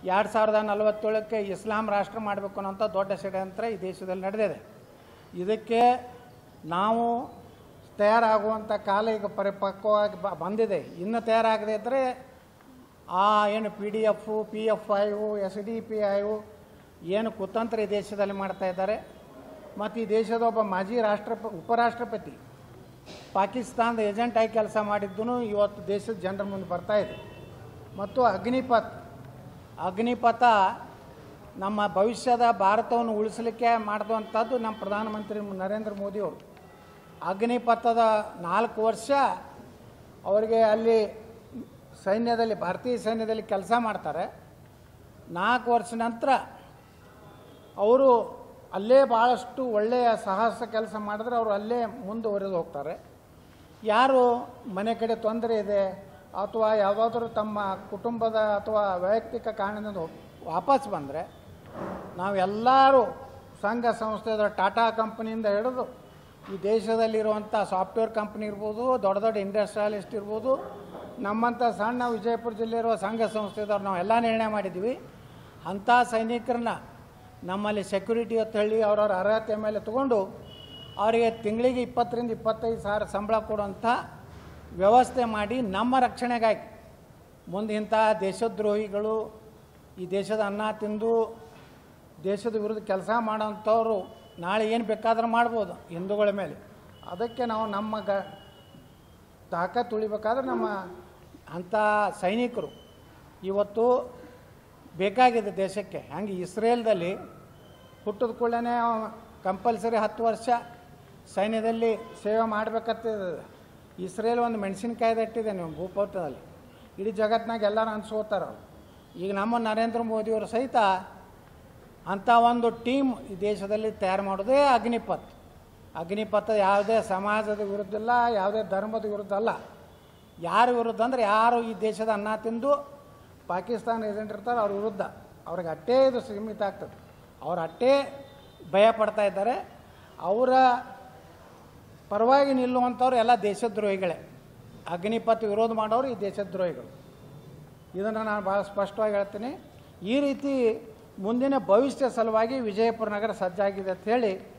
ಎರಡು ಸಾವಿರದ ನಲವತ್ತೇಳಕ್ಕೆ ಇಸ್ಲಾಂ ರಾಷ್ಟ್ರ ಮಾಡಬೇಕು ಅನ್ನೋಂಥ ದೊಡ್ಡ ಷಡ್ಯಂತ್ರ ಈ ದೇಶದಲ್ಲಿ ನಡೆದಿದೆ ಇದಕ್ಕೆ ನಾವು ತಯಾರಾಗುವಂಥ ಕಾಲ ಈಗ ಪರಿಪಕ್ವವಾಗಿ ಬ- ಬಂದಿದೆ ಇನ್ನು ತಯಾರಾಗದೇ ಇದ್ದರೆ ಆ ಏನು P D F P F I S D P I ಏನು ಕುತಂತ್ರ ಈ ದೇಶದಲ್ಲಿ ಮಾಡ್ತಾ ಇದ್ದಾರೆ ಮತ್ತು ಈ ದೇಶದ ಒಬ್ಬ ಮಾಜಿ ರಾಷ್ಟ್ರಪ ಉಪರಾಷ್ಟ್ರಪತಿ ಪಾಕಿಸ್ತಾನದ ಏಜೆಂಟ್ ಆಗಿ ಕೆಲಸ ಮಾಡಿದ್ದೂ ಇವತ್ತು ದೇಶದ ಜನರ ಮುಂದೆ ಬರ್ತಾ ಇದೆ ಮತ್ತು ಅಗ್ನಿಪಥ್ ಅಗ್ನಿಪಥ ನಮ್ಮ ಭವಿಷ್ಯದ ಭಾರತವನ್ನು ಉಳಿಸಲಿಕ್ಕೆ ಮಾಡಿದಂಥದ್ದು ನಮ್ಮ ಪ್ರಧಾನಮಂತ್ರಿ ನರೇಂದ್ರ ಮೋದಿಯವರು ಅಗ್ನಿಪಥದ ನಾಲ್ಕು ವರ್ಷ ಅವರಿಗೆ ಅಲ್ಲಿ ಸೈನ್ಯದಲ್ಲಿ ಭಾರತೀಯ ಸೈನ್ಯದಲ್ಲಿ ಕೆಲಸ ಮಾಡ್ತಾರೆ ನಾಲ್ಕು ವರ್ಷ ನಂತರ ಅವರು ಅಲ್ಲೇ ಭಾಳಷ್ಟು ಒಳ್ಳೆಯ ಸಾಹಸ ಕೆಲಸ ಮಾಡಿದ್ರೆ ಅವರು ಅಲ್ಲೇ ಮುಂದುವರೆದು ಹೋಗ್ತಾರೆ ಯಾರು ಮನೆ ಕಡೆ ತೊಂದರೆ ಇದೆ ಅಥವಾ ಯಾವುದಾದ್ರೂ ತಮ್ಮ ಕುಟುಂಬದ ಅಥವಾ ವೈಯಕ್ತಿಕ ಕಾರಣದಿಂದ ವಾಪಸ್ ಬಂದರೆ ನಾವೆಲ್ಲರೂ ಸಂಘ ಸಂಸ್ಥೆದ ಟಾಟಾ ಕಂಪನಿಯಿಂದ ಹಿಡಿದು ಈ ದೇಶದಲ್ಲಿರುವಂಥ ಸಾಫ್ಟ್ವೇರ್ ಕಂಪ್ನಿ ಇರ್ಬೋದು ದೊಡ್ಡ ದೊಡ್ಡ ಇಂಡಸ್ಟ್ರಿಯಲಿಸ್ಟ್ ಇರ್ಬೋದು ನಮ್ಮಂಥ ಸಣ್ಣ ವಿಜಯಪುರ ಜಿಲ್ಲೆ ಇರುವ ಸಂಘ ಸಂಸ್ಥೆದವ್ರು ನಾವು ಎಲ್ಲ ನಿರ್ಣಯ ಮಾಡಿದ್ವಿ ಅಂಥ ಸೈನಿಕರನ್ನ ನಮ್ಮಲ್ಲಿ ಸೆಕ್ಯೂರಿಟಿ ಅಂತ ಹೇಳಿ ಅವ್ರವ್ರ ಅರ್ಹತೆ ಮೇಲೆ ತಗೊಂಡು ಅವರಿಗೆ ತಿಂಗಳಿಗೆ ಇಪ್ಪತ್ತರಿಂದ ಇಪ್ಪತ್ತೈದು ಸಾವಿರ ಸಂಬಳ ಕೊಡುವಂಥ ವ್ಯವಸ್ಥೆ ಮಾಡಿ ನಮ್ಮ ರಕ್ಷಣೆಗಾಗಿ ಮುಂದೆ ಇಂಥ ದೇಶದ್ರೋಹಿಗಳು ಈ ದೇಶದ ಅನ್ನ ತಿಂದು ದೇಶದ ವಿರುದ್ಧ ಕೆಲಸ ಮಾಡೋಂಥವ್ರು ನಾಳೆ ಏನು ಬೇಕಾದ್ರೆ ಮಾಡ್ಬೋದು ಹಿಂದೂಗಳ ಮೇಲೆ ಅದಕ್ಕೆ ನಾವು ನಮ್ಮ ಗ ತಾಕತ್ತು ಉಳಿಬೇಕಾದ್ರೆ ನಮ್ಮ ಅಂಥ ಸೈನಿಕರು ಇವತ್ತು ಬೇಕಾಗಿದೆ ದೇಶಕ್ಕೆ ಹಂಗೆ ಇಸ್ರೇಲ್ದಲ್ಲಿ ಹುಟ್ಟಿದ ಕೂಡಲೇ ಕಂಪಲ್ಸರಿ ಹತ್ತು ವರ್ಷ ಸೈನ್ಯದಲ್ಲಿ ಸೇವೆ ಮಾಡಬೇಕಂತಿದೆ ಇಸ್ರೇಲ್ ಒಂದು ಮೆಣಸಿನ್ಕಾಯಿ ಇಟ್ಟಿದೆ ನೀವು ಭೂಪಟದಲ್ಲಿ ಇಡೀ ಜಗತ್ತಿನಾಗ ಎಲ್ಲರೂ ಅನ್ಸ್ಕೋತಾರೆ ಅವ್ರು ಈಗ ನಮ್ಮ ನರೇಂದ್ರ ಮೋದಿಯವರು ಸಹಿತ ಅಂಥ ಒಂದು ಟೀಮ್ ಈ ದೇಶದಲ್ಲಿ ತಯಾರು ಮಾಡೋದೇ ಅಗ್ನಿಪಥ್ ಅಗ್ನಿಪಥ ಯಾವುದೇ ಸಮಾಜದ ವಿರುದ್ಧ ಇಲ್ಲ ಯಾವುದೇ ಧರ್ಮದ ವಿರುದ್ಧ ಅಲ್ಲ ಯಾರ ವಿರುದ್ಧ ಅಂದರೆ ಯಾರು ಈ ದೇಶದ ಅನ್ನ ತಿಂದು ಪಾಕಿಸ್ತಾನ ಏಜೆಂಟ್ ಇರ್ತಾರೆ ಅವ್ರ ವಿರುದ್ಧ ಅವ್ರಿಗೆ ಅಟ್ಟೇ ಇದು ಸೀಮಿತ ಆಗ್ತದೆ ಅವ್ರು ಅಟ್ಟೇ ಭಯ ಪಡ್ತಾ ಇದ್ದಾರೆ ಅವರ ಪರವಾಗಿ ನಿಲ್ಲುವಂಥವ್ರು ಎಲ್ಲ ದೇಶದ್ರೋಹಿಗಳೇ ಅಗ್ನಿಪಥ್ ವಿರೋಧ ಮಾಡೋರು ಈ ದೇಶದ್ರೋಹಿಗಳು ಇದನ್ನು ನಾನು ಭಾಳ ಸ್ಪಷ್ಟವಾಗಿ ಹೇಳ್ತೀನಿ ಈ ರೀತಿ ಮುಂದಿನ ಭವಿಷ್ಯ ಸಲುವಾಗಿ ವಿಜಯಪುರ ನಗರ ಸಜ್ಜಾಗಿದೆ ಅಂತ ಹೇಳಿ